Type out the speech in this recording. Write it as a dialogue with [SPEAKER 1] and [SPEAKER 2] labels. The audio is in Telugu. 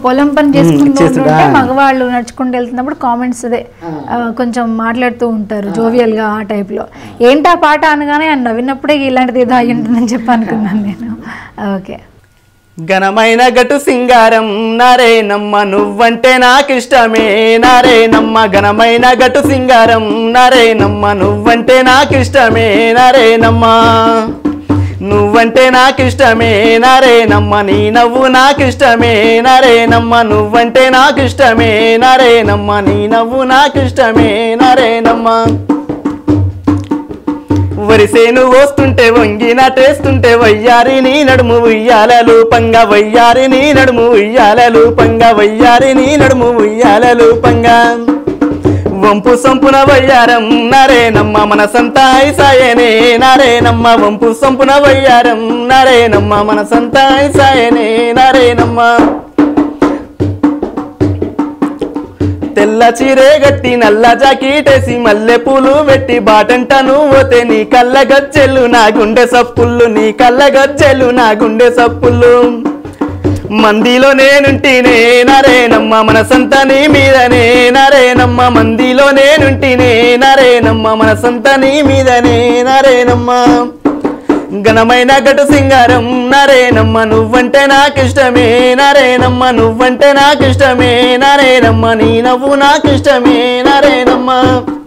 [SPEAKER 1] పొలం పని చేసుకుంటూ
[SPEAKER 2] చేస్తుంటా.
[SPEAKER 1] ఉంటే మగవాళ్ళు నడుచుకుంటూ వెళ్తున్నప్పుడు కామెంట్స్ అదే ఆ, కొంచెం మాట్లాడుతూ ఉంటారు జోవియల్ గా ఆ టైప్ లో ఏంటా పాట అనగానే ఆయన నవ్వినప్పుడే ఇలాంటిది ఏదో అయ్యి ఉంటుందని చెప్పి అనుకున్నాను నేను ఓకే
[SPEAKER 2] ఘనమైన గటు సింగారం నరేనమ్మ నువ్వంటే నాకిష్టమే నరేనమ్మ ఘనమైన గటు సింగారం నరేనమ్మ నువ్వంటే నాకిష్టమే నరేనమ్మ నువ్వంటే నాకిష్టమే నరేనమ్మ నీ నవ్వు నాకిష్టమే నరేనమ్మ నువ్వంటే నాకిష్టమే నరేనమ్మ నీ నవ్వు నాకిష్టమే నరేనమ్మ వరిసేను వస్తుంటే వంగి నాటేస్తుంటే వయ్యారి నీ నడుము ఉయ్యాలలు పంగ వయ్యారి నీ నడుము ఉయ్యాలలు పంగ వయ్యారి నీ నడుము ఉయ్యాలలు పంగ వంపు సంపున వయ్యారం నరేనమ్మ మనసంతా ఐసాయనే నరేనమ్మ వంపు సంపున వయ్యారం నరేనమ్మ మనసంతా ఐసాయనే నరేనమ్మ తెల్ల చీరే గట్టి నల్ల జాకీటేసి మల్లె పూలు పెట్టి బాటంటను పోతే నీ కళ్ళ గజ్జెలు నా గుండె సప్పుళ్ళు నీ కళ్ళ గజ్జెలు నా గుండె సప్పుళ్ళు మందిలో నేనుంటినే నరేనమ్మ మనసంతా నీ మీదనే నరేనమ్మ మందిలో నేనుంటినే నరేనమ్మ మనసంతా నీ మీదనే నరేనమ్మ ఘనమైన గటు సింగారం నరేనమ్మ నువ్వంటే నాకిష్టమే నరేనమ్మ నువ్వంటే నాకిష్టమే నరేనమ్మ నీ నవ్వు నాకిష్టమే నరేనమ్మ